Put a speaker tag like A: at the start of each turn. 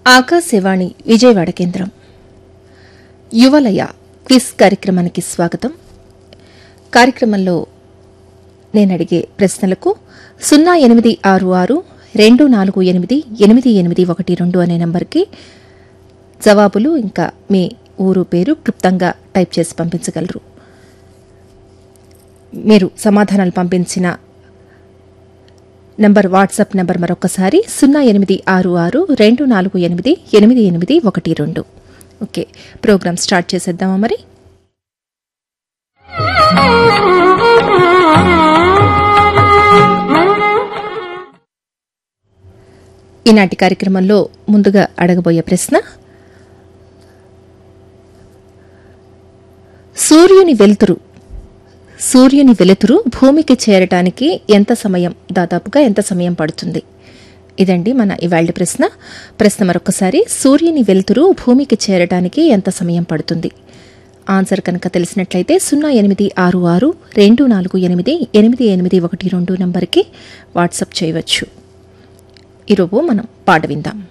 A: ఆకాశవాణి విజయవాడ కేంద్రం యువలయ క్విజ్ కార్యక్రమానికి స్వాగతం కార్యక్రమంలో నేను అడిగే ప్రశ్నలకు సున్నా ఎనిమిది ఆరు ఆరు రెండు నాలుగు ఎనిమిది ఎనిమిది ఎనిమిది ఒకటి రెండు అనే నంబర్కి జవాబులు ఇంకా మీ ఊరు పేరు క్లుప్తంగా టైప్ చేసి పంపించగలరు మీరు సమాధానాలు పంపించిన నంబర్ వాట్సాప్ నంబర్ మరొకసారి సున్నా ఎనిమిది ఆరు ఆరు రెండు నాలుగు ఎనిమిది ఎనిమిది ఎనిమిది ఒకటి రెండు ఓకే ప్రోగ్రామ్ స్టార్ట్ చేసేద్దామా మరి ఈనాటి కార్యక్రమంలో ముందుగా అడగబోయే ప్రశ్న సూర్యుని వెలుతురు సూర్యుని వెలుతురు భూమికి చేరటానికి ఎంత సమయం దాదాపుగా ఎంత సమయం పడుతుంది ఇదండి మన ఇవాళ ప్రశ్న ప్రశ్న మరొకసారి సూర్యుని వెలుతురు భూమికి చేరటానికి ఎంత సమయం పడుతుంది ఆన్సర్ కనుక తెలిసినట్లయితే సున్నా ఎనిమిది ఆరు ఆరు రెండు నాలుగు ఎనిమిది ఎనిమిది ఎనిమిది ఒకటి రెండు నంబర్కి వాట్సాప్ చేయవచ్చు ఈరోజు మనం పాట విందాం